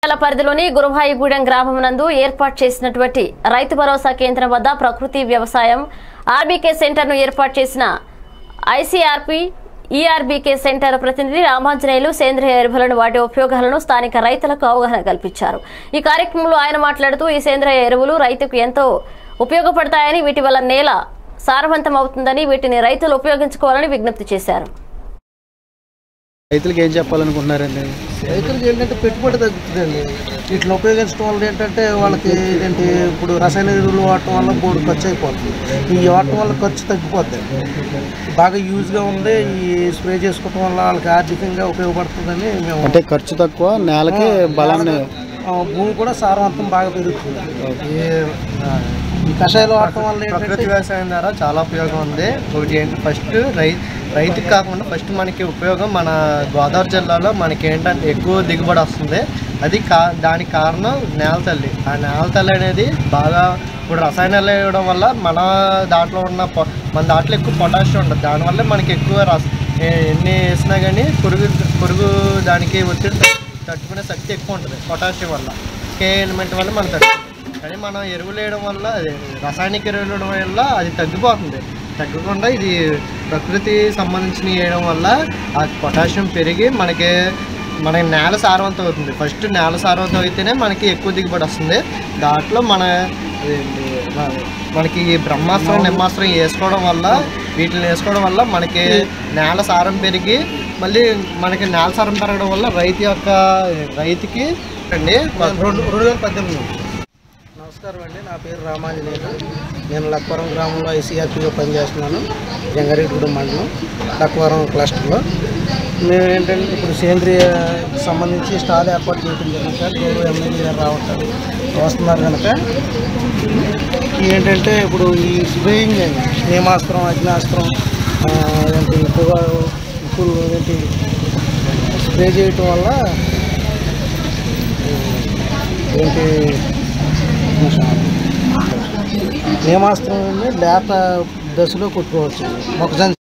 జిల్లా పరిధిలోని గురువాయిగూడెం గ్రామం నందు ఏర్పాటు చేసినటువంటి రైతు భరోసా కేంద్రం వద్ద ప్రకృతి వ్యవసాయం ఆర్బీకే సెంటర్ ను ఏర్పాటు చేసిన ఐసీఆర్పీ ఈఆర్బీకే సెంటర్ ప్రతినిధి రామాంజనేయులు సేంద్రియ ఎరువులను వాటి ఉపయోగాలను స్థానిక రైతులకు అవగాహన కల్పించారు ఈ కార్యక్రమంలో ఆయన మాట్లాడుతూ ఈ సేంద్రియ ఎరువులు రైతుకు ఎంతో ఉపయోగపడతాయని వీటి వల్ల నేల సారవంతం అవుతుందని వీటిని రైతులు ఉపయోగించుకోవాలని విజ్ఞప్తి చేశారు రైతులకు ఏం చెప్పాలనుకుంటున్నారండి రైతులకు ఏంటంటే పెట్టుబడి తగ్గుతుందండి వీటిని ఉపయోగించడం వల్ల ఏంటంటే వాళ్ళకి ఏంటంటే ఇప్పుడు రసాయన ఎరువులు వాడటం వల్ల బోర్డు ఖర్చు అయిపోతుంది ఈ వాడటం వల్ల ఖర్చు తగ్గిపోద్ది బాగా యూజ్గా ఉంది ఈ స్ప్రే చేసుకోవటం వల్ల వాళ్ళకి ఆర్థికంగా ఉపయోగపడుతుందని మేము అంటే ఖర్చు తక్కువ నేలకి బలాన్ని ఆ, భూమి కూడా సారవంతం బాగా పెరుగుతుంది ఈ- ఈ కషాయాలు వాడటం వల్ల ప్రకృతి ఏంటంటే వ్యవసాయం ద్వారా చాలా ఉపయోగం ఉంది ఒకటి ఏంటి ఫస్ట్ రై రైతుకి కాకుండా ఫస్ట్ మనకి ఉపయోగం మన గోదావరి జిల్లాలో మనకి ఏంటంటే ఎక్కువ దిగుబడి వస్తుంది అది కా దానికి కారణం నేల తల్లి ఆ నేల తల్లి అనేది బాగా ఇప్పుడు రసాయనాలు వేయడం వల్ల మన దాంట్లో ఉన్న పొ- మన దాంట్లో ఎక్కువ పొటాషియం ఉంటుంది దానివల్ల మనకి ఎక్కువ రస ఏ- ఎన్ని వేసినా కానీ పురుగు పురుగు దానికి ఒత్తిడి తట్టు- తట్టుకునే శక్తి ఎక్కువ ఉంటుంది పొటాషియం వల్ల కే ఎలిమెంట్ వల్ల మనం తట్టుకుంటాం కానీ మనం ఎరువులు వేయడం వల్ల అది రాసాయనిక ఎరువులు వేయడం వల్ల అది తగ్గిపోతుంది తగ్గకుండా ఇది ప్రకృతి సంబంధించిన వేయడం వల్ల ఆ పొటాషియం పెరిగి మనకి మన నేల సారవంతం అవుతుంది ఫస్ట్ నేల సారవంతం అయితేనే మనకి ఎక్కువ దిగుబడి వస్తుంది దాంట్లో మన ఇదేంటి, మన- మనకి ఈ బ్రహ్మాస్త్రం నిమ్మాస్త్రం వేసుకోవడం వల్ల వీటిని వేసుకోవడం వల్ల మనకి నేల సారం పెరిగి మళ్ళీ మనకి నేల సారం పెరగడం వల్ల రైతు యొక్క రైతుకి అండి రెండు రెండు వేల పద్దెనిమిది నమస్కారం అండి నా పేరు రామాంజనేయులు నేను లక్వరం గ్రామంలో ఐసీఆర్పీగా పనిచేస్తున్నాను జంగారెడ్డిగూడెం మండలం లక్వరం క్లస్టర్లో మేము ఏంటంటే ఇప్పుడు సేంద్రియ సంబంధించి స్టాల్ ఏర్పాటు చేయడం జరిగింది సార్ గౌరవ ఎమ్మెల్యే గారు రావటం వస్తున్నారు కనుక ఏంటంటే ఇప్పుడు ఈ స్ప్రేయింగ్ నేమాస్త్రం అగ్నాస్త్రం ఆ, ఏంటి పొగ ఉప్పులు ఏంటి స్ప్రే చేయటం వల్ల ఏంటి నేమాస్త్రం లేత దశలో కొట్టుకోవచ్చు మొక్కజొన్న